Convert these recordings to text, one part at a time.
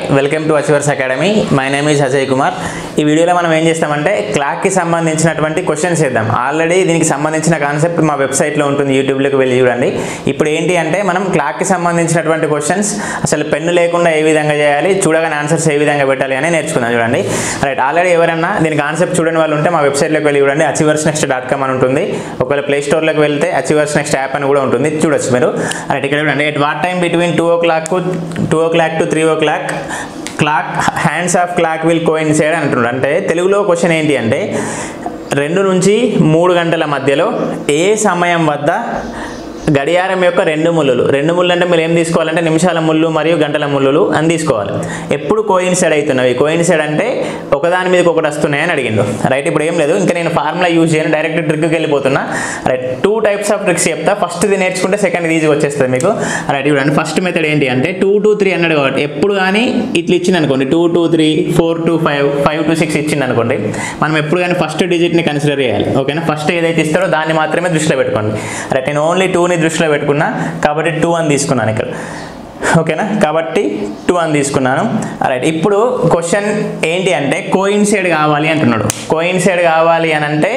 welcome to achievers academy my name is Ajay Kumar ఈ వీడియోలో మనం ఏం చేస్తామంటే క్లాక్కి సంబంధించినటువంటి క్వశ్చన్స్ చేద్దాం ఆల్రెడీ దీనికి సంబంధించిన కాన్సెప్ట్ మా వెబ్సైట్లో ఉంటుంది యూట్యూబ్లోకి వెళ్ళి చూడండి ఇప్పుడు ఏంటి అంటే మనం క్లాక్కి సంబంధించినటువంటి క్వశ్చన్స్ అసలు పెన్ను లేకుండా ఏ విధంగా చేయాలి చూడగానే ఆన్సర్స్ ఏ విధంగా పెట్టాలి అని నేర్చుకుందాం చూడండి రైట్ ఆల్రెడీ ఎవరైనా దీని కాన్సెప్ట్ చూడని వాళ్ళు ఉంటే మా వెబ్సైట్లోకి వెళ్ళి చూడండి అచీవర్స్ నెక్స్ట్ డాట్ కామ్ అని ఉంటుంది ఒకవేళ ప్లే స్టోర్లోకి వెళ్తే అచీవర్స్ నెక్స్ట్ యాప్ అని కూడా ఉంటుంది చూడొచ్చు మీరు రైట్ ఇక్కడ చూడండి at what time between two o'clock two o'clock to three o'clock clock hands of clock will coincide అంటున్నాడు అంటే తెలుగులో క్వశ్చన్ ఏంటి అంటే రెండు నుంచి మూడు గంటల మధ్యలో ఏ సమయం వద్ద గడియారం యొక్క రెండు ముళ్ళులు రెండు ముళ్ళు అంటే మీరు ఏం తీసుకోవాలంటే నిమిషాల ముళ్ళు మరియు గంటల ముళ్ళులు అని తీసుకోవాలి ఎప్పుడు కోయిన్సైడ్ అవుతున్నవి కోయిన్సైడ్ అంటే ఒకదాని మీదకి ఒకటి వస్తున్నాయని అడిగిండు రైట్ ఇప్పుడు ఏం లేదు ఇంకా నేను ఫార్ములా యూజ్ చేయను డైరెక్ట్ ట్రిక్కి వెళ్ళిపోతున్నా right two types of tricks చెప్తా ఫస్ట్ ఇది నేర్చుకుంటే సెకండ్ ఈజీగా వచ్చేస్తుంది మీకు రైట్ చూడండి ఫస్ట్ మెథడ్ ఏంటి అంటే టూ టూ త్రీ అన్నాడు కాబట్టి ఎప్పుడు కానీ ఇట్లా ఇచ్చింది అనుకోండి two to three four to five five to six ఇచ్చింది అనుకోండి మనం ఎప్పుడు కానీ ఫస్ట్ డిజిట్ని కన్సిడర్ చేయాలి ఓకేనా ఫస్ట్ ఏదైతే ఇస్తారో దాన్ని మాత్రమే దృష్టిలో పెట్టుకోండి రైట్ నేను ఓన్లీ టూని దృష్టిలో పెట్టుకున్నా కాబట్టి టూ అని తీసుకున్నాను ఇక్కడ ఓకేనా కాబట్టి టూ అని తీసుకున్నాను రైట్ ఇప్పుడు క్వశ్చన్ ఏంటి అంటే కోయిన్సైడ్ కావాలి అంటున్నాడు కోయిన్సైడ్ కావాలి అని అంటే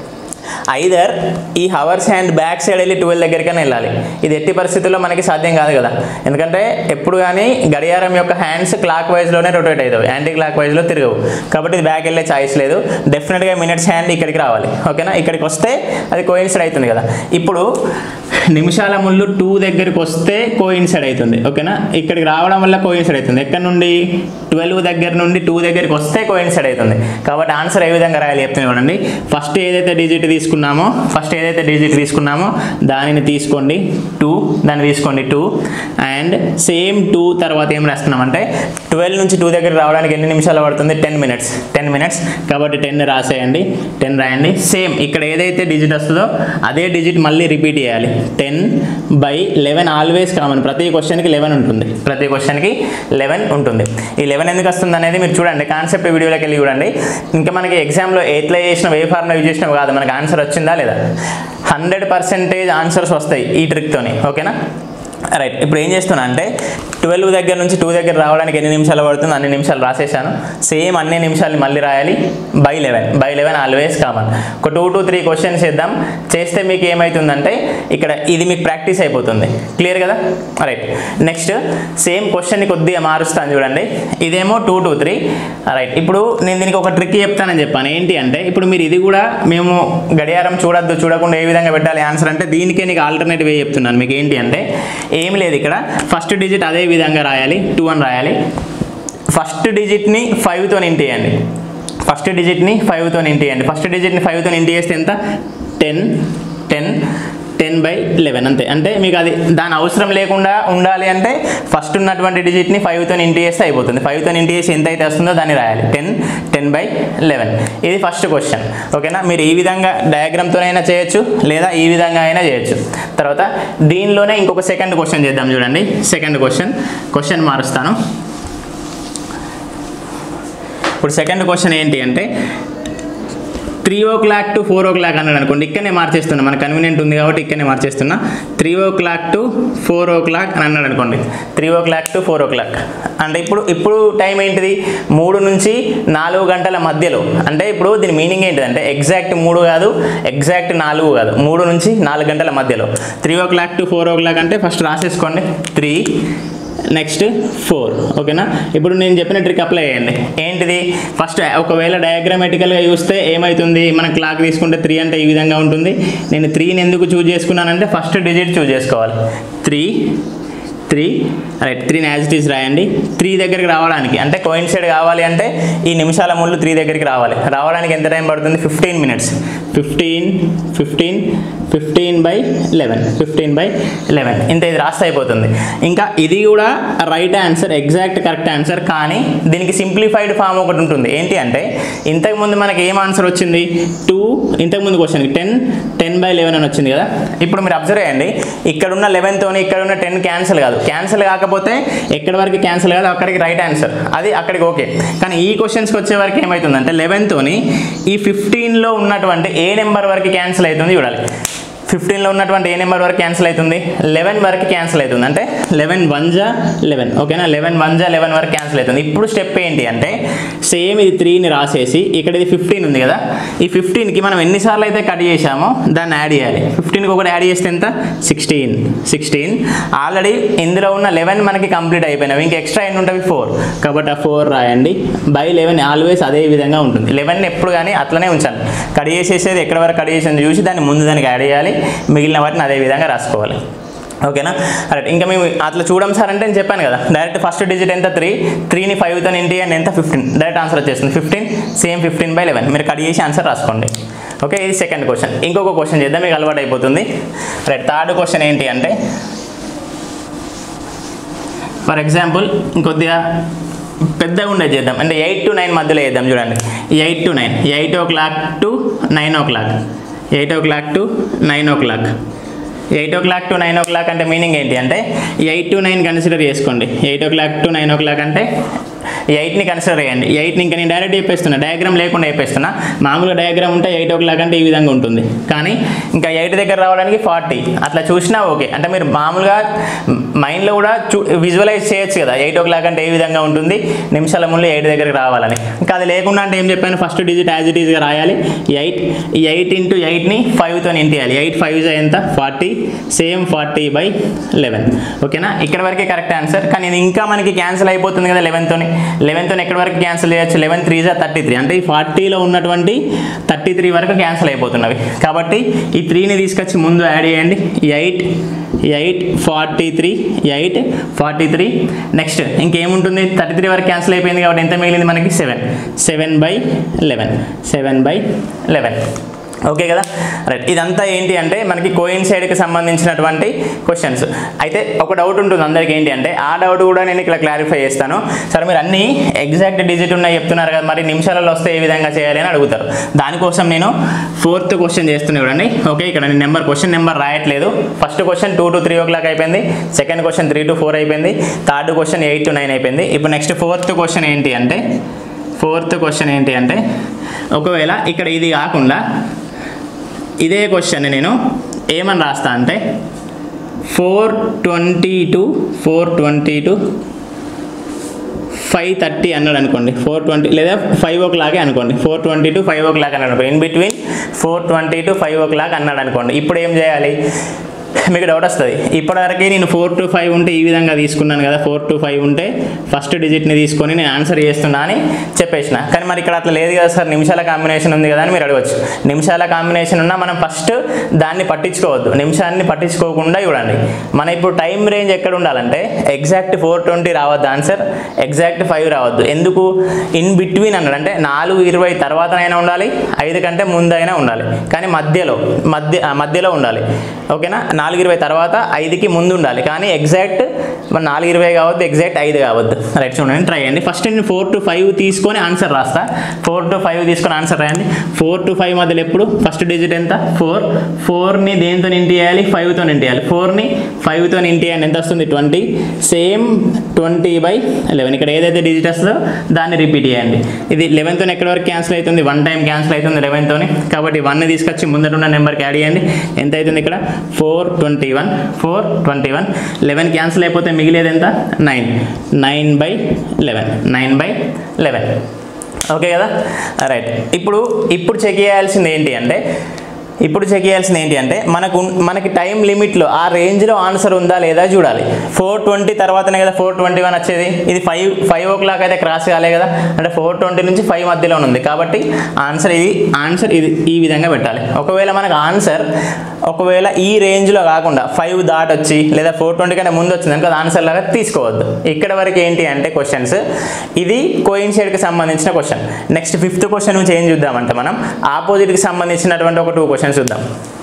ఐదర్ ఈ హవర్స్ హ్యాండ్ బ్యాక్ సైడ్ వెళ్ళి ట్వెల్వ్ దగ్గరికైనా వెళ్ళాలి ఇది ఎట్టి పరిస్థితుల్లో మనకి సాధ్యం కాదు కదా ఎందుకంటే ఎప్పుడు కానీ గడియారం యొక్క హ్యాండ్స్ క్లాక్ వైజ్లోనే రొటేట్ అవుతాయి యాంటీ క్లాక్ వైజ్లో తిరగవు కాబట్టి ఇది బ్యాక్ వెళ్ళే ఛాయిస్ లేదు డెఫినెట్గా మినిట్స్ హ్యాండ్ ఇక్కడికి రావాలి ఓకేనా ఇక్కడికి వస్తే అది కోయిన్సైడ్ అవుతుంది కదా ఇప్పుడు నిమిషాల ముళ్ళు టూ దగ్గరికి వస్తే కోయిన్సైడ్ అవుతుంది ఓకేనా ఇక్కడికి రావడం వల్ల కోయిన్సైడ్ అవుతుంది ఎక్కడ నుండి ట్వెల్వ్ దగ్గర నుండి టూ దగ్గరికి వస్తే కోయిన్సైడ్ అవుతుంది కాబట్టి ఆన్సర్ ఏ విధంగా రాయాలి చెప్తాను చూడండి ఫస్ట్ ఏదైతే డిజిట్ తీసుకున్నామో ఫస్ట్ ఏదైతే డిజిట్ తీసుకున్నామో దానిని తీసుకోండి టూ దాన్ని తీసుకోండి టూ అండ్ సేమ్ టూ తర్వాత ఏం రాస్తున్నామంటే ట్వెల్వ్ నుంచి టూ దగ్గర రావడానికి ఎన్ని నిమిషాలు పడుతుంది టెన్ మినిట్స్ టెన్ మినిట్స్ కాబట్టి టెన్ రాసేయండి టెన్ రాయండి సేమ్ ఇక్కడ ఏదైతే డిజిట్ వస్తుందో అదే డిజిట్ మళ్ళీ రిపీట్ చేయాలి ten by eleven always common ప్రతి క్వశ్చన్కి లెవెన్ ఉంటుంది ప్రతి క్వశ్చన్కి లెవెన్ ఉంటుంది ఈ లెవెన్ ఎందుకు వస్తుంది అనేది మీరు చూడండి కాన్సెప్ట్ వీడియోలోకి వెళ్ళి చూడండి ఇంకా మనకి ఎగ్జామ్లో ఎట్లా చేసినా ఏ ఫార్ములా యూజ్ చేసినా కాదు మనకి ఆన్సర్ వచ్చిందా లేదా హండ్రెడ్ పర్సెంటేజ్ ఆన్సర్స్ వస్తాయి ఈ ట్రిక్తోని ఓకేనా రైట్ ఇప్పుడు ఏం చేస్తున్నా అంటే ట్వెల్వ్ దగ్గర నుంచి టూ దగ్గర రావడానికి ఎన్ని నిమిషాలు పడుతుంది అన్ని నిమిషాలు రాసేసాను సేమ్ అన్ని నిమిషాలు మళ్ళీ రాయాలి by eleven by eleven always common ఒక టూ టు త్రీ క్వశ్చన్స్ చేద్దాం చేస్తే మీకు ఏమవుతుందంటే ఇక్కడ ఇది మీకు ప్రాక్టీస్ అయిపోతుంది క్లియర్ కదా రైట్ నెక్స్ట్ సేమ్ క్వశ్చన్ని కొద్దిగా మారుస్తాను చూడండి ఇదేమో టూ టూ త్రీ రైట్ ఇప్పుడు నేను దీనికి ఒక ట్రిక్ చెప్తానని చెప్పాను ఏంటి అంటే ఇప్పుడు మీరు ఇది కూడా మేము గడియారం చూడొద్దు చూడకుండా ఏ విధంగా పెట్టాలి ఆన్సర్ అంటే దీనికే నీకు ఆల్టర్నేటివ్ వే చెప్తున్నాను మీకు ఏంటి అంటే ఏం లేదు ఇక్కడ ఫస్ట్ డిజిట్ అదే విధంగా రాయాలి టూ అని రాయాలి ఫస్ట్ డిజిట్ని ఫైవ్తో ఇంటేయండి ఫస్ట్ డిజిట్ని ఫైవ్తో ఇంటేయండి ఫస్ట్ డిజిట్ని ఫైవ్తో ఇంటి చేస్తే ఎంత ten ten ten by eleven అంతే అంటే మీకు అది దాని అవసరం లేకుండా ఉండాలి అంటే ఫస్ట్ ఉన్నటువంటి డిజిట్ని ఫైవ్తో ఇంటి చేస్తే అయిపోతుంది ఫైవ్తో ఇంటి చేసి ఎంత అయితే వస్తుందో దాన్ని రాయాలి టెన్ టెన్ బై లెవెన్ ఇది ఫస్ట్ క్వశ్చన్ ఓకేనా మీరు ఈ విధంగా డయాగ్రామ్తోనైనా చేయొచ్చు లేదా ఈ విధంగా అయినా చేయొచ్చు తర్వాత దీనిలోనే ఇంకొక సెకండ్ క్వశ్చన్ చేద్దాం చూడండి సెకండ్ క్వశ్చన్ క్వశ్చన్ మారుస్తాను ఇప్పుడు సెకండ్ క్వశ్చన్ ఏంటి అంటే three o'clock to four o'clock అన్నాడు అనుకోండి ఇక్కడనే మార్చేస్తున్నా మనకు కన్వీనియంట్ ఉంది కాబట్టి ఇక్కడనే మార్చేస్తున్నా three o'clock to four o'clock అని అన్నాడు అనుకోండి three o'clock to four o'clock అంటే ఇప్పుడు ఇప్పుడు టైం ఏంటిది మూడు నుంచి నాలుగు గంటల మధ్యలో అంటే ఇప్పుడు దీని మీనింగ్ ఏంటిదంటే ఎగ్జాక్ట్ మూడు కాదు ఎగ్జాక్ట్ నాలుగు కాదు మూడు నుంచి నాలుగు గంటల మధ్యలో three o'clock to four o'clock అంటే ఫస్ట్ రాసేసుకోండి త్రీ నెక్స్ట్ ఫోర్ ఓకేనా ఇప్పుడు నేను చెప్పిన ట్రిక్ అప్లై చేయండి ఏంటిది ఫస్ట్ ఒకవేళ డయాగ్రామేటికల్గా చూస్తే ఏమవుతుంది మన క్లాక్ తీసుకుంటే త్రీ అంటే ఈ విధంగా ఉంటుంది నేను త్రీని ఎందుకు చూజ్ చేసుకున్నానంటే ఫస్ట్ డిజిట్ చూజ్ చేసుకోవాలి త్రీ త్రీ రైట్ త్రీని యాజ్ ఇట్ ఈస్ రాయండి త్రీ దగ్గరికి రావడానికి అంటే కోయిన్సైడ్ కావాలి అంటే ఈ నిమిషాల ముళ్ళు త్రీ దగ్గరికి రావాలి రావడానికి ఎంత టైం పడుతుంది fifteen minutes fifteen fifteen fifteen by eleven fifteen by eleven ఇంత ఇది రాస్తే అయిపోతుంది ఇంకా ఇది కూడా right answer exact correct answer కానీ దీనికి సింప్లిఫైడ్ ఫామ్ ఒకటి ఉంటుంది ఏంటి అంటే ఇంతకుముందు మనకి ఏం ఆన్సర్ వచ్చింది టూ ఇంతకుముందు క్వశ్చన్కి టెన్ టెన్ బై లెవెన్ అని వచ్చింది కదా ఇప్పుడు మీరు అబ్జర్వ్ చేయండి ఇక్కడున్న లెవెన్తోని ఇక్కడున్న టెన్ క్యాన్సిల్ కాదు క్యాన్సిల్ కాకపోతే ఎక్కడి వరకు క్యాన్సిల్ కాదు అక్కడికి రైట్ ఆన్సర్ అది అక్కడికి ఓకే కానీ ఈ క్వశ్చన్స్కి వచ్చే వరకు ఏమవుతుందంటే లెవెన్తోని ఈ ఫిఫ్టీన్లో ఉన్నటువంటి ఏ నెంబర్ వరకు క్యాన్సిల్ అవుతుంది చూడాలి ఫిఫ్టీన్లో ఉన్నటువంటి ఏ నెంబర్ వరకు క్యాన్సిల్ అవుతుంది లెవెన్ వరకు క్యాన్సిల్ అవుతుంది అంటే లెవెన్ వన్ జా లెవెన్ ఓకేనా లెవెన్ వన్ జా లెవెన్ వరకు క్యాన్సిల్ అవుతుంది ఇప్పుడు స్టెప్ ఏంటి అంటే సేమ్ ఇది త్రీని రాసేసి ఇక్కడ ఇది ఫిఫ్టీన్ ఉంది కదా ఈ ఫిఫ్టీన్కి మనం ఎన్నిసార్లు అయితే కట్ చేసామో దాన్ని యాడ్ చేయాలి ఫిఫ్టీన్కి ఒకటి యాడ్ చేస్తే ఎంత సిక్స్టీన్ సిక్స్టీన్ ఆల్రెడీ ఇందులో ఉన్న లెవెన్ మనకి కంప్లీట్ అయిపోయినవి ఇంకా ఎక్స్ట్రా ఎన్ని ఉంటుంది ఫోర్ కాబట్టి ఆ ఫోర్ రాయండి బై లెవెన్ ఆల్వేస్ అదే విధంగా ఉంటుంది లెవెన్ ఎప్పుడు కానీ అట్లనే ఉంచాలి కట్ చేసేసేది ఎక్కడ వరకు కట్ చేసింది చూసి దాన్ని ముందు దానికి యాడ్ చేయాలి మిగిలిన వాటిని అదే విధంగా రాసుకోవాలి ఓకేనా రైట్ ఇంకా మేము అట్లా చూడం సార్ అంటే నేను చెప్పాను కదా డైరెక్ట్ ఫస్ట్ డిజిట్ ఎంత త్రీ త్రీని ఫైవ్తో ఇంటి అండ్ ఎంత ఫిఫ్టీన్ డైరెక్ట్ ఆన్సర్ వచ్చేస్తుంది fifteen same fifteen by eleven మీరు కట్ చేసి ఆన్సర్ రాసుకోండి ఓకే ఇది సెకండ్ క్వశ్చన్ ఇంకొక క్వశ్చన్ చేద్దాం మీకు అలవాటు అయిపోతుంది రైట్ థర్డ్ క్వశ్చన్ ఏంటి అంటే ఫర్ ఎగ్జాంపుల్ ఇంకొద్దిగా పెద్దగా ఉండేది చేద్దాం అంటే ఎయిట్ టు నైన్ మధ్యలో వేద్దాం చూడండి eight to nine eight o'clock to nine o'clock eight o'clock to nine o'clock eight o'clock to nine o'clock అంటే మీనింగ్ ఏంటి అంటే ఎయిట్ టు నైన్ కన్సిడర్ చేసుకోండి eight o'clock to nine o'clock అంటే ఎయిట్ని consider చేయండి ఎయిట్ని ఇంకా నేను direct చెప్పేస్తున్నా diagram లేకుండా చెప్పేస్తున్నా మామూలుగా డయాగ్రామ్ ఉంటే ఎయిట్ ఓ క్లాక్ అంటే ఈ విధంగా ఉంటుంది కానీ ఇంకా ఎయిట్ దగ్గర రావడానికి ఫార్టీ అట్లా చూసినా ఓకే అంటే మీరు మామూలుగా మైండ్లో కూడా చూ విజువలైజ్ చేయొచ్చు కదా ఎయిట్ ఓ క్లాక్ అంటే ఏ విధంగా ఉంటుంది నిమిషాల ముందు ఎయిట్ దగ్గరికి రావాలని ఇంకా అది లేకుండా అంటే ఏం చెప్పాను ఫస్ట్ డిజిట్ యాజ్ ఇట్ ఈస్గా రాయాలి ఎయిట్ ఈ ఎయిట్ ఇంటూ ఎయిట్ని ఫైవ్తో ఇంటియాలి ఎయిట్ ఫైవ్ ఎంత forty same forty by eleven ఓకేనా ఇక్కడ వరకే కరెక్ట్ ఆన్సర్ కానీ ఇది ఇంకా మనకి క్యాన్సిల్ అయిపోతుంది కదా లెవెన్తోని లెవెన్తో ఎక్కడి వరకు క్యాన్సిల్ చేయొచ్చు లెవెన్ త్రీ జా థర్టీ త్రీ అంటే ఈ ఫార్టీలో ఉన్నటువంటి థర్టీ త్రీ వరకు క్యాన్సిల్ అయిపోతున్నవి కాబట్టి ఈ త్రీని తీసుకొచ్చి ముందు యాడ్ చేయండి eight eight forty three eight forty three next ఇంకేముంటుంది థర్టీ త్రీ వరకు క్యాన్సిల్ అయిపోయింది కాబట్టి ఎంత మిగిలింది మనకి seven seven by eleven seven by eleven okay కదా రైట్ ఇదంతా ఏంటి అంటే మనకి కోయిన్సైడ్కి సంబంధించినటువంటి క్వశ్చన్స్ అయితే ఒక డౌట్ ఉంటుంది అందరికీ ఏంటి అంటే ఆ డౌట్ కూడా నేను ఇక్కడ క్లారిఫై చేస్తాను సరే మీరు అన్ని ఎగ్జాక్ట్ డిజిట్ ఉన్నాయి చెప్తున్నారు కదా మరి నిమిషాలలో వస్తే ఏ విధంగా చేయాలి అని అడుగుతారు దానికోసం నేను ఫోర్త్ క్వశ్చన్ చేస్తున్నా చూడండి ఓకే ఇక్కడ నేను నెంబర్ క్వశ్చన్ నెంబర్ రాయట్లేదు first question two to three o'clock అయిపోయింది second question three to four అయిపోయింది third question eight to nine అయిపోయింది ఇప్పుడు నెక్స్ట్ ఫోర్త్ క్వశ్చన్ ఏంటి అంటే ఫోర్త్ క్వశ్చన్ ఏంటి అంటే ఒకవేళ ఇక్కడ ఇది కాకుండా ఇదే క్వశ్చన్ నేను ఏమని రాస్తా అంటే four twenty to four twenty to five thirty అన్నాడు అనుకోండి ఫోర్ ట్వంటీ లేదా ఫైవ్ ఓ క్లాకే అనుకోండి four twenty to five o'clock అన్నాడు అనుకోండి in between four twenty to five o'clock అన్నాడు అనుకోండి ఇప్పుడు ఏం చేయాలి మీకు డౌట్ వస్తుంది ఇప్పటివరకు నేను ఫోర్ టు ఫైవ్ ఉంటే ఈ విధంగా తీసుకున్నాను కదా ఫోర్ టు ఫైవ్ ఉంటే ఫస్ట్ డిజిట్ని తీసుకొని నేను ఆన్సర్ చేస్తున్నా అని చెప్పేసిన కానీ మరి ఇక్కడ అట్లా లేదు కదా సార్ నిమిషాల కాంబినేషన్ ఉంది కదా అని మీరు అడగచ్చు నిమిషాల కాంబినేషన్ ఉన్నా మనం ఫస్ట్ దాన్ని పట్టించుకోవద్దు నిమిషాన్ని పట్టించుకోకుండా చూడండి మన ఇప్పుడు టైం రేంజ్ ఎక్కడ ఉండాలంటే ఎగ్జాక్ట్ ఫోర్ ట్వంటీ రావద్దు ఆన్సర్ ఎగ్జాక్ట్ ఫైవ్ రావద్దు ఎందుకు ఇన్ బిట్వీన్ అన్నాడు అంటే నాలుగు ఇరవై తర్వాతనైనా ఉండాలి ఐదు కంటే ముందైనా ఉండాలి కానీ మధ్యలో మధ్య ఆ, మధ్యలో ఉండాలి ఓకేనా నాలుగు ఇరవై తర్వాత ఐదుకి ముందు ఉండాలి కానీ ఎగ్జాక్ట్ మన నాలుగు ఇరవై కావద్దు ఎగ్జాక్ట్ ఐదు కావద్దు రైట్ చూడండి ట్రై చేయండి ఫస్ట్ నేను ఫోర్ టు ఫైవ్ తీసుకొని ఆన్సర్ రాస్తా ఫోర్ టు ఫైవ్ తీసుకొని ఆన్సర్ రాయండి ఫోర్ టు ఫైవ్ మధ్యలో ఎప్పుడు ఫస్ట్ డిజిట్ ఎంత ఫోర్ ఫోర్ని దేంతో ఇంటి చేయాలి ఫైవ్తో ఇంటి చేయాలి ఫోర్ని ఫైవ్తో ఇంటి చేయండి ఎంత వస్తుంది twenty same twenty by eleven ఇక్కడ ఏదైతే డిజిట్ వస్తుందో దాన్ని రిపీట్ చేయండి ఇది లెవెన్తో ఎక్కడి వరకు క్యాన్సిల్ అవుతుంది వన్ టైం క్యాన్సిల్ అవుతుంది లెవెన్తోని కాబట్టి వన్ తీసుకొచ్చి ముందట ఉన్న నెంబర్కి యాడ్ చేయండి ఎంత అవుతుంది ఇక్కడ four twenty one four twenty one eleven cancel అయిపోతే మిగిలేది ఎంత nine nine by eleven nine by eleven okay కదా రైట్ ఇప్పుడు ఇప్పుడు చెక్ చేయాల్సింది ఏంటి అంటే ఇప్పుడు చెక్ చేయాల్సింది ఏంటి అంటే మనకు ఉన్- మనకి టైం లిమిట్లో ఆ రేంజ్లో ఆన్సర్ ఉందా లేదా చూడాలి ఫోర్ ట్వంటీ తర్వాతనే కదా ఫోర్ ట్వంటీ వన్ వచ్చేది ఇది ఫైవ్ ఫైవ్ ఓ క్లాక్ అయితే క్రాస్ కాలే కదా అంటే ఫోర్ ట్వంటీ నుంచి ఫైవ్ మధ్యలో ఉంది కాబట్టి ఆన్సర్ ఇది ఆన్సర్ ఇది ఈ విధంగా పెట్టాలి ఒకవేళ మనకు ఆన్సర్ ఒకవేళ ఈ రేంజ్లో కాకుండా ఫైవ్ దాట్ వచ్చి లేదా ఫోర్ ట్వంటీ కంటే ముందు వచ్చింది అనుకో అది ఆన్సర్ లాగా తీసుకోవద్దు ఇక్కడ వరకు ఏంటి అంటే క్వశ్చన్స్ ఇది కోయిన్సైడ్కి సంబంధించిన క్వశ్చన్ నెక్స్ట్ ఫిఫ్త్ క్వశ్చన్ నుంచి ఏం చూద్దామంటే మనం ఆపోజిట్కి సంబంధించినటువంటి ఒక టూ క్వశ్చన్స్ చూద్దాం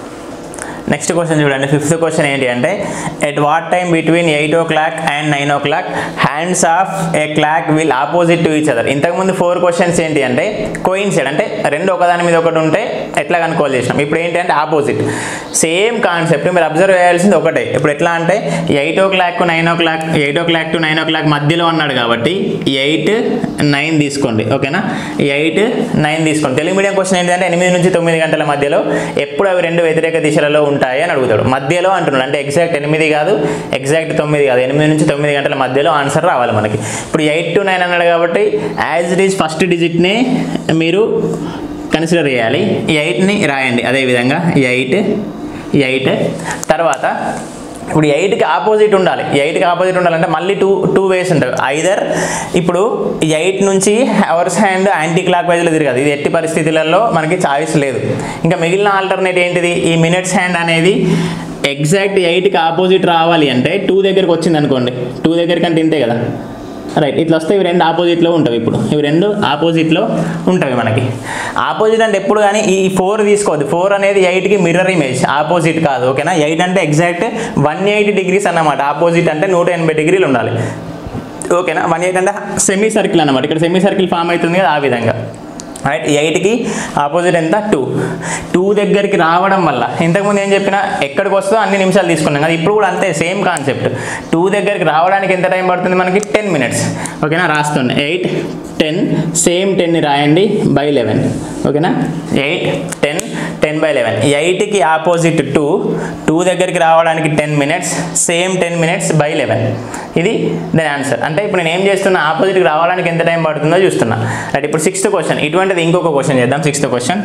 నెక్స్ట్ క్వశ్చన్ చూడండి ఫిఫ్త్ క్వశ్చన్ ఏంటి అంటే at what time between eight o'clock and nine o'clock hands of a clock will opposite to each other ఇంతకుముందు ఫోర్ క్వశ్చన్స్ ఏంటి అంటే కోయిన్సైడ్ అంటే రెండు ఒకదాని మీద ఒకటి ఉంటే ఎట్లా కనుక్కోవాలి చేసినాం ఇప్పుడు ఏంటి అంటే ఆపోజిట్ సేమ్ కాన్సెప్ట్ మీరు అబ్జర్వ్ చేయాల్సింది ఒకటే ఇప్పుడు ఎట్లా అంటే eight o'clock nine o'clock eight o'clock to nine o'clock మధ్యలో అన్నాడు కాబట్టి ఎయిట్ నైన్ తీసుకోండి ఓకేనా ఎయిట్ నైన్ తీసుకోండి తెలుగు మీడియం క్వశ్చన్ ఏంటంటే ఎనిమిది నుంచి తొమ్మిది గంటల మధ్యలో ఎప్పుడు అవి రెండు వ్యతిరేక దిశలలో ఉంటాయి అని అడుగుతాడు మధ్యలో అంటున్నాడు అంటే ఎగ్జాక్ట్ ఎనిమిది కాదు ఎగ్జాక్ట్ తొమ్మిది కాదు ఎనిమిది నుంచి తొమ్మిది గంటల మధ్యలో ఆన్సర్ రావాలి మనకి ఇప్పుడు ఎయిట్ టు నైన్ అన్నాడు కాబట్టి యాజ్ ఇట్ ఈజ్ ఫస్ట్ డిజిట్ని మీరు కన్సిడర్ చేయాలి ఎయిట్ని రాయండి అదేవిధంగా ఎయిట్ ఎయిట్ తర్వాత ఇప్పుడు ఎయిట్కి ఆపోజిట్ ఉండాలి ఎయిట్కి ఆపోజిట్ ఉండాలంటే మళ్ళీ టూ టూ వేస్ ఉంటాయి ఐదర్ ఇప్పుడు ఎయిట్ నుంచి అవర్స్ హ్యాండ్ యాంటీ క్లాక్ వైజ్లో తిరగదు ఇది ఎట్టి పరిస్థితులలో మనకి చాయిస్ లేదు ఇంకా మిగిలిన ఆల్టర్నేట్ ఏంటిది ఈ మినిట్స్ హ్యాండ్ అనేది ఎగ్జాక్ట్ ఎయిట్కి ఆపోజిట్ రావాలి అంటే టూ దగ్గరికి వచ్చింది అనుకోండి టూ దగ్గరికి అంటే ఇంతే కదా రైట్ ఇట్లా వస్తే ఇవి రెండు ఆపోజిట్లో ఉంటాయి ఇప్పుడు ఇవి రెండు ఆపోజిట్లో ఉంటాయి మనకి ఆపోజిట్ అంటే ఎప్పుడు కానీ ఈ ఫోర్ తీసుకోవద్దు ఫోర్ అనేది ఎయిట్కి మిర్రర్ ఇమేజ్ ఆపోజిట్ కాదు ఓకేనా ఎయిట్ అంటే ఎగ్జాక్ట్ వన్ ఎయిటీ డిగ్రీస్ అన్నమాట ఆపోజిట్ అంటే నూట ఎనభై డిగ్రీలు ఉండాలి ఓకేనా వన్ ఎయిట్ అంటే సెమీ సర్కిల్ అన్నమాట ఇక్కడ సెమీ సర్కిల్ ఫామ్ అవుతుంది కదా ఆ విధంగా రైట్ ఎయిట్కి ఆపోజిట్ ఎంత టూ టూ దగ్గరికి రావడం వల్ల ఇంతకుముందు ఏం చెప్పినా ఎక్కడికి వస్తుందో అన్ని నిమిషాలు తీసుకున్నాం కదా ఇప్పుడు కూడా అంతే సేమ్ కాన్సెప్ట్ టూ దగ్గరికి రావడానికి ఎంత టైం పడుతుంది మనకి టెన్ మినిట్స్ ఓకేనా రాస్తుండే ఎయిట్ టెన్ సేమ్ టెన్ని రాయండి బై లెవెన్ ఓకేనా eight ten ten by eleven ఎయిట్కి ఆపోజిట్ టూ టూ దగ్గరికి రావడానికి ten minutes same ten minutes by eleven ఇది దాని ఆన్సర్ అంటే ఇప్పుడు నేను ఏం చేస్తున్నా ఆపోజిట్కి రావడానికి ఎంత టైం పడుతుందో చూస్తున్నా రైట్ ఇప్పుడు సిక్స్త్ క్వశ్చన్ ఇటువంటిది ఇంకొక క్వశ్చన్ చేద్దాం సిక్స్త్ క్వశ్చన్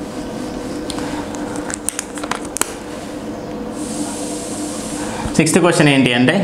సిక్స్త్ క్వశ్చన్ ఏంటి అంటే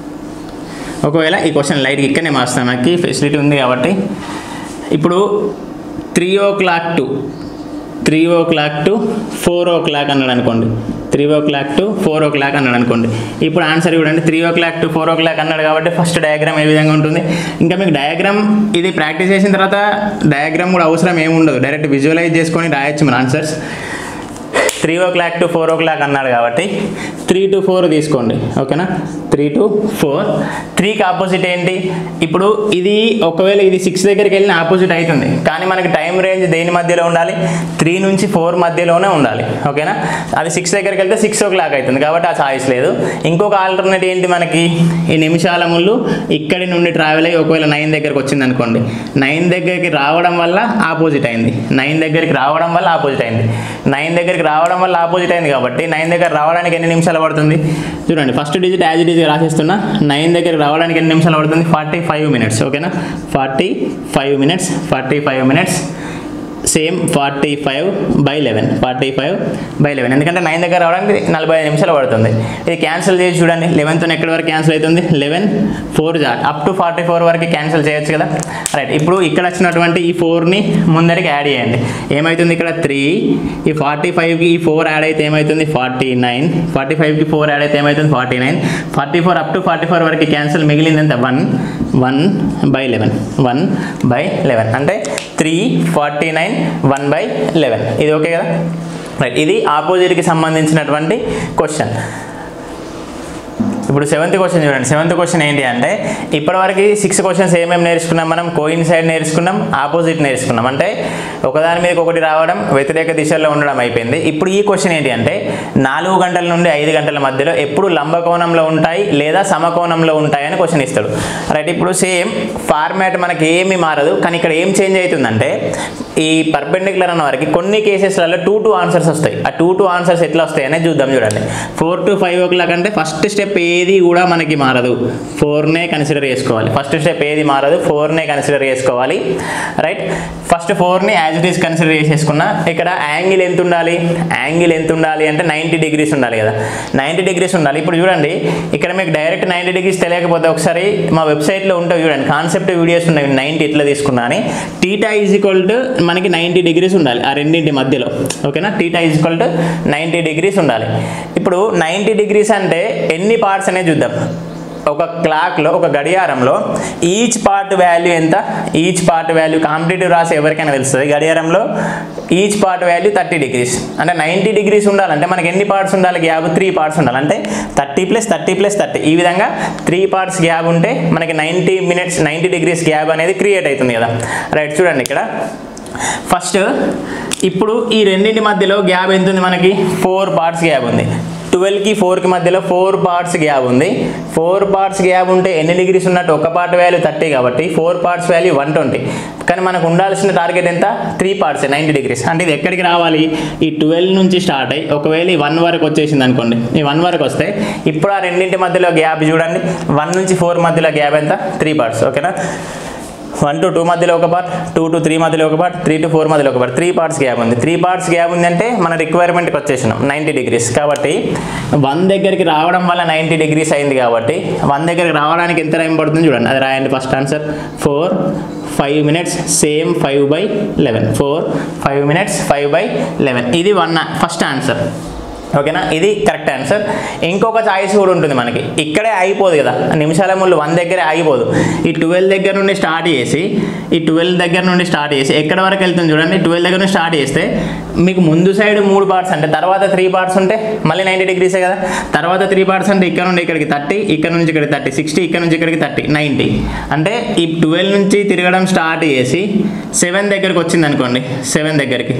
ఒకవేళ ఈ క్వశ్చన్ లైట్కి ఇక్కడనే మార్స్తాం మనకి ఫెసిలిటీ ఉంది కాబట్టి ఇప్పుడు three o'clock to three o'clock to four o'clock అన్నాడు అనుకోండి three o'clock to four o'clock అన్నాడు అనుకోండి ఇప్పుడు ఆన్సర్ చూడండి three o'clock to four o'clock అన్నాడు కాబట్టి ఫస్ట్ డయాగ్రామ్ ఏ విధంగా ఉంటుంది ఇంకా మీకు డయాగ్రామ్ ఇది ప్రాక్టీస్ చేసిన తర్వాత డయాగ్రామ్ కూడా అవసరం ఏమి ఉండదు డైరెక్ట్ విజువలైజ్ చేసుకొని రాయొచ్చు మన answers three o'clock to four o'clock అన్నాడు కాబట్టి త్రీ టు ఫోర్ తీసుకోండి ఓకేనా త్రీ టు ఫోర్ త్రీకి ఆపోజిట్ ఏంటి ఇప్పుడు ఇది ఒకవేళ ఇది సిక్స్ దగ్గరికి వెళ్ళిన ఆపోజిట్ అవుతుంది కానీ మనకి టైం రేంజ్ దేని మధ్యలో ఉండాలి త్రీ నుంచి ఫోర్ మధ్యలోనే ఉండాలి ఓకేనా అది సిక్స్ దగ్గరికి వెళ్తే సిక్స్ ఓ క్లాక్ అవుతుంది కాబట్టి ఆ ఛాయిస్ లేదు ఇంకొక ఆల్టర్నేట్ ఏంటి మనకి ఈ నిమిషాల ముళ్ళు ఇక్కడి నుండి ట్రావెల్ అయ్యి ఒకవేళ నైన్ దగ్గరికి వచ్చింది అనుకోండి నైన్ దగ్గరికి రావడం వల్ల ఆపోజిట్ అయింది నైన్ దగ్గరికి రావడం వల్ల ఆపోజిట్ అయింది నైన్ దగ్గరికి రావడం వల్ల ఆపోజిట్ అయింది కాబట్టి నైన్ దగ్గర రావడానికి ఎన్ని నిమిషాలు పడుతుంది చూడండి first digit as it is రాసేస్తున్నా నైన్ దగ్గరికి రావడానికి ఎన్ని నిమిషాలు పడుతుంది ఫార్టీ ఫైవ్ మినిట్స్ ఓకేనా forty five minutes forty five minutes same forty five by eleven forty five by eleven ఎందుకంటే నైన్ దగ్గర రావడానికి నలభై ఐదు నిమిషాలు పడుతుంది ఇది క్యాన్సిల్ చేసి చూడండి లెవెన్తో ఎక్కడి వరకు క్యాన్సిల్ అవుతుంది లెవెన్ ఫోర్ జా అప్ టు ఫార్టీ ఫోర్ వరకు క్యాన్సిల్ చేయొచ్చు కదా రైట్ ఇప్పుడు ఇక్కడ వచ్చినటువంటి ఈ ఫోర్ని ముందరికి యాడ్ చేయండి ఏమవుతుంది ఇక్కడ త్రీ ఈ ఫార్టీ ఫైవ్కి ఈ ఫోర్ యాడ్ అయితే ఏమవుతుంది ఫార్టీ నైన్ ఫార్టీ ఫైవ్కి ఫోర్ యాడ్ అయితే ఏమవుతుంది forty nine forty four up to forty four వరకు క్యాన్సిల్ మిగిలింది ఎంత one one by eleven one by eleven అంటే three forty nine one by eleven ఇది ఓకే కదా రైట్ ఇది ఆపోజిట్కి సంబంధించినటువంటి క్వశ్చన్ ఇప్పుడు సెవెంత్ క్వశ్చన్ చూడండి సెవెంత్ క్వశ్చన్ ఏంటి అంటే ఇప్పటివరకు సిక్స్ క్వశ్చన్స్ ఏమేమి నేర్చుకున్నాం మనం కోయిన్ సైడ్ నేర్చుకున్నాం ఆపోజిట్ నేర్చుకున్నాం అంటే ఒకదాని మీద ఒకటి రావడం వ్యతిరేక దిశల్లో ఉండడం అయిపోయింది ఇప్పుడు ఈ క్వశ్చన్ ఏంటి అంటే నాలుగు గంటల నుండి ఐదు గంటల మధ్యలో ఎప్పుడు లంబకోణంలో ఉంటాయి లేదా సమకోణంలో ఉంటాయి అని క్వశ్చన్ ఇస్తాడు రైట్ ఇప్పుడు సేమ్ ఫార్మాట్ మనకి ఏమీ మారదు కానీ ఇక్కడ ఏం చేంజ్ అవుతుందంటే ఈ పర్పెండిక్యులర్ అన్న వారికి కొన్ని కేసెస్లలో టూ టూ ఆన్సర్స్ వస్తాయి ఆ టూ టూ ఆన్సర్స్ ఎట్లా వస్తాయి అనేది చూద్దాం చూడండి four to five o'clock అంటే ఫస్ట్ స్టెప్ ఏది కూడా మనకి మారదు ఫోర్నే కన్సిడర్ చేసుకోవాలి ఫస్ట్ స్టెప్ ఏది మారదు ఫోర్నే కన్సిడర్ చేసుకోవాలి రైట్ ఫస్ట్ ఫోర్ని యాజ్ ఇట్ ఈస్ కన్సిడర్ చేసేసుకున్నా ఇక్కడ యాంగిల్ ఎంత ఉండాలి యాంగిల్ ఎంత ఉండాలి అంటే నైంటీ డిగ్రీస్ ఉండాలి కదా నైంటీ డిగ్రీస్ ఉండాలి ఇప్పుడు చూడండి ఇక్కడ మీకు డైరెక్ట్ నైంటీ డిగ్రీస్ తెలియకపోతే ఒకసారి మా వెబ్సైట్లో ఉంటాయి చూడండి కాన్సెప్ట్ వీడియోస్ ఉన్నాయి నైంటీ ఇట్లా తీసుకున్నా అని టీటా ఈజ్ ఈక్వల్ టు మనకి నైంటీ డిగ్రీస్ ఉండాలి ఆ రెండింటి మధ్యలో ఓకేనా theta is equal to ninety degrees ఉండాలి ఇప్పుడు నైంటీ డిగ్రీస్ అంటే ఎన్ని పార్ట్స్ అనేది చూద్దాం ఒక క్లాక్లో ఒక గడియారంలో ఈచ్ పార్ట్ వాల్యూ ఎంత ఈచ్ పార్ట్ వాల్యూ కాంపిటేటివ్ రాసి ఎవరికైనా తెలుస్తుంది గడియారంలో each part value thirty degrees అంటే నైంటీ డిగ్రీస్ ఉండాలంటే మనకి ఎన్ని పార్ట్స్ ఉండాలి గ్యాప్ త్రీ పార్ట్స్ ఉండాలి అంటే thirty plus thirty plus thirty ఈ విధంగా త్రీ పార్ట్స్ గ్యాప్ ఉంటే మనకి ninety minutes ninety degrees gap అనేది క్రియేట్ అవుతుంది కదా రైట్ చూడండి ఇక్కడ ఫస్ట్ ఇప్పుడు ఈ రెండింటి మధ్యలో గ్యాప్ ఎంత ఉంది మనకి ఫోర్ పార్ట్స్ గ్యాప్ ఉంది ట్వెల్వ్కి ఫోర్కి మధ్యలో ఫోర్ పార్ట్స్ గ్యాప్ ఉంది ఫోర్ పార్ట్స్ గ్యాప్ ఉంటే ఎన్ని డిగ్రీస్ ఉన్నట్టు ఒక పార్ట్ వాల్యూ థర్టీ కాబట్టి four parts value one twenty కానీ మనకు ఉండాల్సిన టార్గెట్ ఎంత త్రీ పార్ట్స్ నైంటీ డిగ్రీస్ అంటే ఇది ఎక్కడికి రావాలి ఈ ట్వెల్వ్ నుంచి స్టార్ట్ అయ్యి ఒకవేళ ఈ వన్ వరకు వచ్చేసింది అనుకోండి ఈ వన్ వరకు వస్తే ఇప్పుడు ఆ రెండింటి మధ్యలో గ్యాప్ చూడండి వన్ నుంచి ఫోర్ మధ్యలో గ్యాప్ ఎంత త్రీ పార్ట్స్ ఓకేనా వన్ టు టూ మధ్యలో ఒక పార్ట్ టూ టు త్రీ మధ్యలో ఒక పార్ట్ త్రీ టు ఫోర్ మధ్యలో ఒక పార్ట్ త్రీ పార్ట్స్ గ్యాప్ ఉంది త్రీ పార్ట్స్ గ్యాప్ ఉంది అంటే మన రిక్వైర్మెంట్కి వచ్చేసినాం నైంటీ డిగ్రీస్ కాబట్టి వన్ దగ్గరికి రావడం వల్ల నైంటీ డిగ్రీస్ అయింది కాబట్టి వన్ దగ్గరికి రావడానికి ఎంత టైం పడుతుంది చూడండి అది రాయండి first answer four five minutes same five by eleven four five minutes five by eleven ఇది వన్ ఫస్ట్ ఆన్సర్ ఓకేనా ఇది కరెక్ట్ ఆన్సర్ ఇంకొక చాయిస్ కూడా ఉంటుంది మనకి ఇక్కడే ఆగిపోదు కదా నిమిషాల ముళ్ళు వన్ దగ్గరే ఆగిపోదు ఈ ట్వెల్వ్ దగ్గర నుండి స్టార్ట్ చేసి ఈ ట్వెల్వ్ దగ్గర నుండి స్టార్ట్ చేసి ఎక్కడ వరకు వెళ్తుంది చూడండి ట్వెల్వ్ దగ్గర నుండి స్టార్ట్ చేస్తే మీకు ముందు సైడ్ మూడు పార్ట్స్ అంటే తర్వాత త్రీ పార్ట్స్ ఉంటే మళ్ళీ నైంటీ డిగ్రీసే కదా తర్వాత త్రీ పార్ట్స్ అంటే ఇక్కడ నుండి ఇక్కడికి థర్టీ ఇక్కడ నుంచి ఇక్కడికి థర్టీ సిక్స్టీ ఇక్కడ నుంచి ఇక్కడికి థర్టీ నైంటీ అంటే ఈ ట్వెల్వ్ నుంచి తిరగడం స్టార్ట్ చేసి సెవెన్ దగ్గరికి వచ్చింది అనుకోండి సెవెన్ దగ్గరికి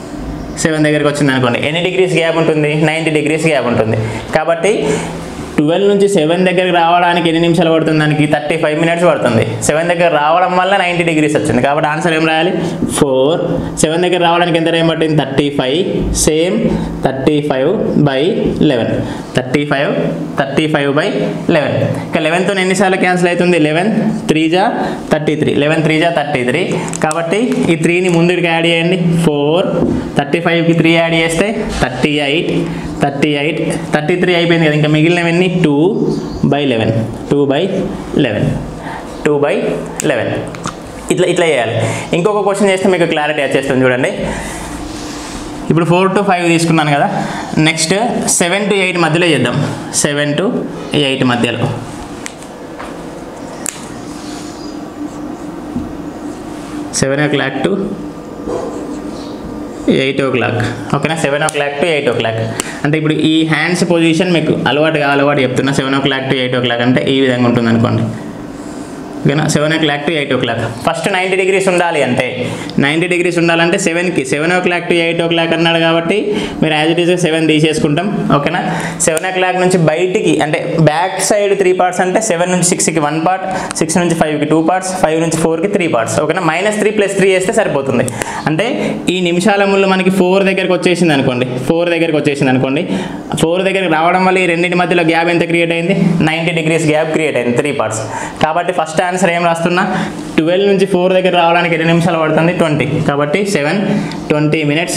సెవెన్ దగ్గరికి వచ్చింది అనుకోండి ఎన్ని డిగ్రీస్ గ్యాప్ ఉంటుంది నైంటీ డిగ్రీస్ గ్యాప్ ఉంటుంది కాబట్టి ట్వెల్వ్ నుంచి సెవెన్ దగ్గరికి రావడానికి ఎన్ని నిమిషాలు పడుతుంది దానికి థర్టీ ఫైవ్ మినిట్స్ పడుతుంది సెవెన్ దగ్గర రావడం వల్ల నైంటీ డిగ్రీస్ వచ్చింది కాబట్టి ఆన్సర్ ఏం రాయాలి ఫోర్ సెవెన్ దగ్గర రావడానికి ఎంత టైం పట్టింది thirty five same thirty five by eleven thirty five thirty five by eleven ఇక లెవెన్తో ఎన్నిసార్లు క్యాన్సిల్ అవుతుంది లెవెన్ త్రీ జా థర్టీ త్రీ లెవెన్ త్రీ జా థర్టీ త్రీ కాబట్టి ఈ త్రీని ముందుకి యాడ్ చేయండి ఫోర్ థర్టీ ఫైవ్కి త్రీ యాడ్ చేస్తే thirty eight thirty eight thirty three అయిపోయింది కదా ఇంకా మిగిలినవన్నీ two by eleven two by eleven two by eleven ఇట్లా ఇట్లా చేయాలి ఇంకొక క్వశ్చన్ చేస్తే మీకు క్లారిటీ వచ్చేస్తుంది చూడండి ఇప్పుడు ఫోర్ టు ఫైవ్ తీసుకున్నాను కదా నెక్స్ట్ సెవెన్ టు ఎయిట్ మధ్యలో చేద్దాం సెవెన్ టు ఎయిట్ మధ్యలో seven o'clock to eight o'clock ఓకేనా seven o'clock to eight o'clock అంటే ఇప్పుడు ఈ హ్యాండ్స్ పొజిషన్ మీకు అలవాటుగా అలవాటు చెప్తున్నా seven o'clock to eight o'clock అంటే ఈ విధంగా ఉంటుంది అనుకోండి ఓకేనా seven o'clock to eight o'clock first ninety degrees ఉండాలి అంటే నైంటీ డిగ్రీస్ ఉండాలంటే సెవెన్కి seven o'clock to eight o'clock అన్నాడు కాబట్టి మీరు యాజ్ ఇట్ ఈస్ సెవెన్ తీసేసుకుంటాం ఓకేనా సెవెన్ ఓ క్లాక్ నుంచి బయటికి అంటే బ్యాక్ సైడ్ త్రీ పార్ట్స్ అంటే సెవెన్ నుంచి సిక్స్కి వన్ పార్ట్ సిక్స్ నుంచి ఫైవ్కి టూ పార్ట్స్ ఫైవ్ నుంచి ఫోర్కి త్రీ పార్ట్స్ ఓకేనా మైనస్ త్రీ ప్లస్ త్రీ వేస్తే సరిపోతుంది అంటే ఈ నిమిషాల ముళ్ళు మనకి ఫోర్ దగ్గరికి వచ్చేసింది అనుకోండి ఫోర్ దగ్గరికి వచ్చేసింది అనుకోండి ఫోర్ దగ్గరికి రావడం వల్ల ఈ రెండింటి మధ్యలో గ్యాప్ ఎంత క్రియేట్ అయింది నైంటీ డిగ్రీస్ గ్యాప్ క్రియేట్ అయింది త్రీ పార్ట్స్ కాబట్టి ఫస్ట్ ఆన్సర్ ఏం రాస్తున్నా ట్వెల్వ్ నుంచి ఫోర్ దగ్గర రావడానికి ఎన్ని నిమిషాలు పడుతుంది ట్వంటీ కాబట్టి seven twenty minutes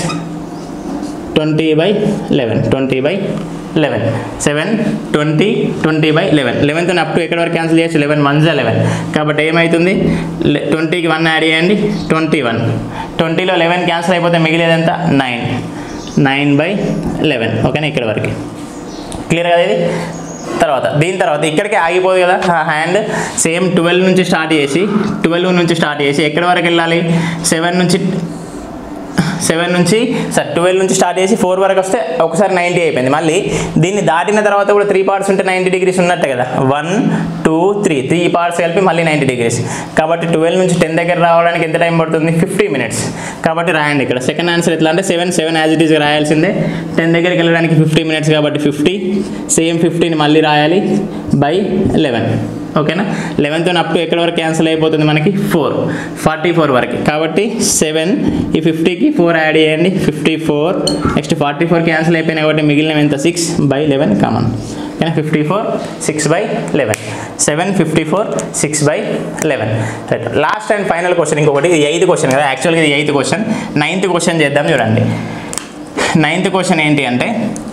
twenty by eleven twenty by eleven seven twenty twenty by eleven eleventh up to ఎక్కడి వరకు క్యాన్సిల్ చేయొచ్చు లెవెన్ వన్ జా లెవెన్ కాబట్టి ఏమవుతుంది ట్వంటీకి వన్ యాడ్ చేయండి ట్వంటీ వన్ ట్వంటీలో లెవెన్ క్యాన్సిల్ అయిపోతే మిగిలేది ఎంత నైన్ నైన్ బై లెవెన్ ఓకేనా ఇక్కడ వరకు క్లియర్ కదా ఇది తర్వాత దీని తర్వాత ఇక్కడికి ఆగిపోదు కదా హ్యాండ్ సేమ్ ట్వెల్వ్ నుంచి స్టార్ట్ చేసి ట్వెల్వ్ నుంచి స్టార్ట్ చేసి ఎక్కడి వరకు వెళ్ళాలి సెవెన్ నుంచి సెవెన్ నుంచి సార్ ట్వెల్వ్ నుంచి స్టార్ట్ చేసి ఫోర్ వరకు వస్తే ఒకసారి నైంటీ అయిపోయింది మళ్ళీ దీన్ని దాటిన తర్వాత కూడా త్రీ పార్ట్స్ ఉంటే నైంటీ డిగ్రీస్ ఉన్నట్టే కదా one two three three parts కలిపి మళ్ళీ నైంటీ డిగ్రీస్ కాబట్టి ట్వెల్వ్ నుంచి టెన్ దగ్గర రావడానికి ఎంత టైం పడుతుంది ఫిఫ్టీ మినిట్స్ కాబట్టి రాయండి ఇక్కడ సెకండ్ ఆన్సర్ ఎట్లా అంటే seven seven as it is రాయాల్సిందే టెన్ దగ్గరికి వెళ్ళడానికి ఫిఫ్టీ మినిట్స్ కాబట్టి ఫిఫ్టీ సేమ్ ఫిఫ్టీని మళ్ళీ రాయాలి బై లెవెన్ ఓకేనా లెవెన్త్ అప్ టు ఎక్కడి వరకు క్యాన్సిల్ అయిపోతుంది మనకి ఫోర్ ఫార్టీ ఫోర్ వరకు కాబట్టి సెవెన్ ఈ ఫిఫ్టీకి ఫోర్ యాడ్ చేయండి fifty four next forty four cancel అయిపోయినాయి కాబట్టి మిగిలిన ఎంత సిక్స్ బై లెవెన్ కామన్ ఓకేనా fifty four six by eleven seven fifty four six by eleven right last and final question ఇంకొకటి ఇది ఎయిత్ క్వశ్చన్ కదా యాక్చువల్గా ఇది ఎయిత్ క్వశ్చన్ నైన్త్ క్వశ్చన్ చేద్దాం చూడండి నైన్త్ క్వశ్చన్ ఏంటి అంటే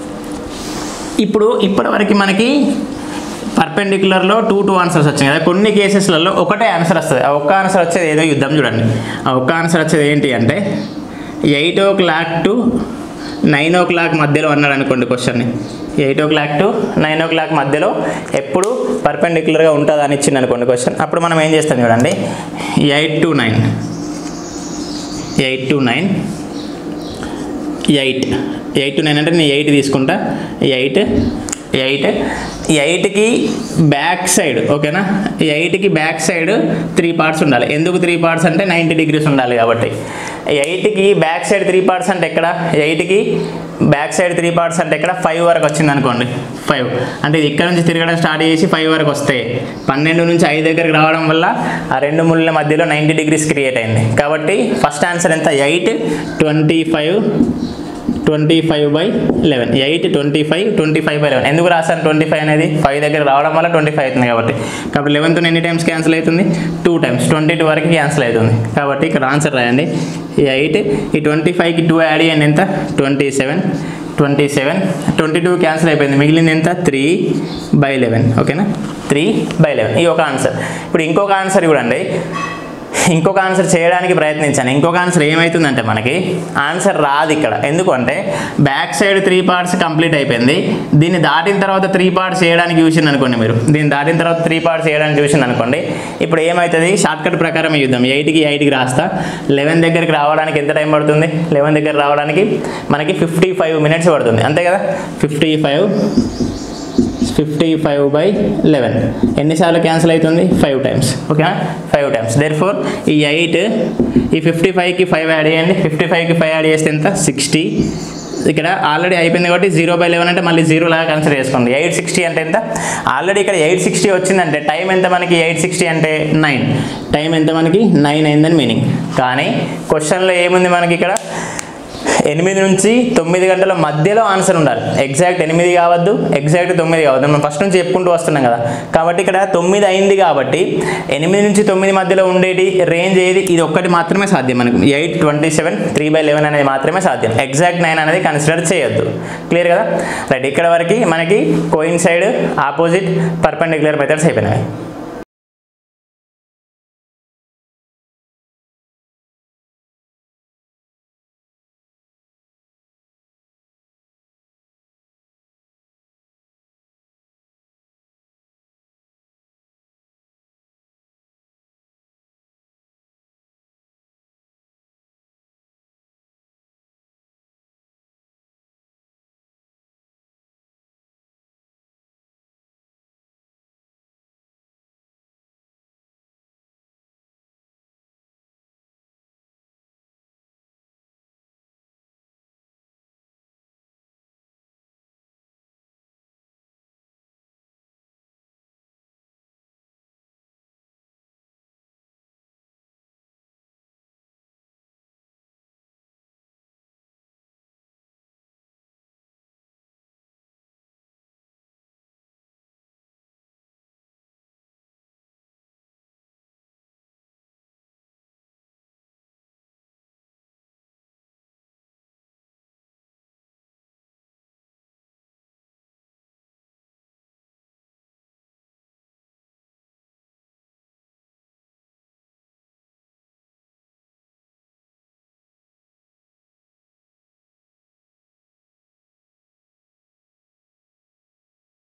ఇప్పుడు ఇప్పటివరకు మనకి పర్పెండిక్యులర్లో టూ టూ ఆన్సర్స్ వచ్చాయి కదా కొన్ని కేసెస్లలో ఒకటే ఆన్సర్ వస్తుంది ఆ ఒక్క ఆన్సర్ వచ్చేది ఏదో యుద్ధం చూడండి ఆ ఒక్క ఆన్సర్ వచ్చేది ఏంటి అంటే eight o'clock to nine o'clock మధ్యలో అన్నాడు అనుకోండి క్వశ్చన్ని eight o'clock to nine o'clock మధ్యలో ఎప్పుడు పర్పెండిక్యులర్గా ఉంటుంది అని ఇచ్చింది అనుకోండి క్వశ్చన్ అప్పుడు మనం ఏం చేస్తాం చూడండి eight to nine eight to nine eight eight to nine అంటే నేను ఎయిట్ తీసుకుంటా ఎయిట్ ఎయిట్ ఎయిట్కి బ్యాక్ సైడ్ ఓకేనా ఎయిట్కి బ్యాక్ సైడ్ త్రీ పార్ట్స్ ఉండాలి ఎందుకు త్రీ పార్ట్స్ అంటే నైంటీ డిగ్రీస్ ఉండాలి కాబట్టి ఎయిట్కి బ్యాక్ సైడ్ త్రీ పార్ట్స్ అంటే ఎక్కడ ఎయిట్కి బ్యాక్ సైడ్ త్రీ పార్ట్స్ అంటే ఎక్కడ ఫైవ్ వరకు వచ్చింది అనుకోండి ఫైవ్ అంటే ఇది ఇక్కడ నుంచి తిరగడం స్టార్ట్ చేసి ఫైవ్ వరకు వస్తాయి పన్నెండు నుంచి ఐదు దగ్గరికి రావడం వల్ల ఆ రెండు ముళ్ళ మధ్యలో నైంటీ డిగ్రీస్ క్రియేట్ అయింది కాబట్టి ఫస్ట్ ఆన్సర్ ఎంత eight twenty five twenty five by eleven eight twenty five twenty five by eleven ఎందుకు రాశాను ట్వంటీ ఫైవ్ అనేది ఫైవ్ దగ్గర రావడం వల్ల ట్వంటీ ఫైవ్ అవుతుంది కాబట్టి కాబట్టి లెవెన్త్ ఎన్ని టైమ్స్ క్యాన్సిల్ అవుతుంది టూ టైమ్స్ ట్వంటీ టూ వరకు క్యాన్సిల్ అవుతుంది కాబట్టి ఇక్కడ ఆన్సర్ రాయండి ఎయిట్ ఈ ట్వంటీ ఫైవ్కి టూ యాడ్ చేయండి ఎంత twenty seven twenty seven twenty two cancel అయిపోయింది మిగిలింది ఎంత త్రీ బై లెవెన్ ఓకేనా త్రీ బై లెవెన్ ఈ ఒక ఆన్సర్ ఇప్పుడు ఇంకొక ఆన్సర్ చూడండి ఇంకొక ఆన్సర్ చేయడానికి ప్రయత్నించాను ఇంకొక ఆన్సర్ ఏమవుతుందంటే మనకి ఆన్సర్ రాదు ఇక్కడ ఎందుకంటే back side three parts complete అయిపోయింది దీన్ని దాటిన తర్వాత త్రీ పార్ట్స్ చేయడానికి చూసింది అనుకోండి మీరు దీన్ని దాటిన తర్వాత త్రీ పార్ట్స్ చేయడానికి చూసింది అనుకోండి ఇప్పుడు ఏమవుతుంది షార్ట్కట్ ప్రకారం చూద్దాం ఎయిట్కి ఎయిట్కి రాస్తా లెవెన్ దగ్గరికి రావడానికి ఎంత టైం పడుతుంది లెవెన్ దగ్గర రావడానికి మనకి ఫిఫ్టీ ఫైవ్ మినిట్స్ పడుతుంది అంతే కదా fifty five fifty five by eleven ఎన్నిసార్లు క్యాన్సిల్ అవుతుంది ఫైవ్ టైమ్స్ ఓకేనా ఫైవ్ టైమ్స్ దేర్ ఫోర్ ఈ ఎయిట్ ఈ ఫిఫ్టీ ఫైవ్కి ఫైవ్ యాడ్ చేయండి ఫిఫ్టీ ఫైవ్కి ఫైవ్ యాడ్ చేస్తే ఎంత సిక్స్టీ ఇక్కడ ఆల్రెడీ అయిపోయింది కాబట్టి జీరో బై లెవెన్ అంటే మళ్ళీ జీరో లాగా కన్సిడర్ చేసుకోండి ఎయిట్ సిక్స్టీ అంటే ఎంత ఆల్రెడీ ఇక్కడ ఎయిట్ సిక్స్టీ వచ్చిందంటే టైం ఎంత మనకి ఎయిట్ సిక్స్టీ అంటే నైన్ టైం ఎంత మనకి నైన్ అయిందని మీనింగ్ కానీ క్వశ్చన్లో ఏముంది మనకి ఇక్కడ ఎనిమిది నుంచి తొమ్మిది గంటల మధ్యలో ఆన్సర్ ఉండాలి ఎగ్జాక్ట్ ఎనిమిది కావద్దు ఎగ్జాక్ట్ తొమ్మిది కావద్దు మనం ఫస్ట్ నుంచి చెప్పుకుంటూ వస్తున్నాం కదా కాబట్టి ఇక్కడ తొమ్మిది అయింది కాబట్టి ఎనిమిది నుంచి తొమ్మిది మధ్యలో ఉండేటి రేంజ్ ఏది ఇది ఒక్కటి మాత్రమే సాధ్యం మనకు eight twenty seven three by eleven అనేది మాత్రమే సాధ్యం ఎగ్జాక్ట్ నైన్ అనేది కన్సిడర్ చేయొద్దు క్లియర్ కదా రైట్ ఇక్కడ వరకు మనకి coincide opposite perpendicular methods అయిపోయినాయి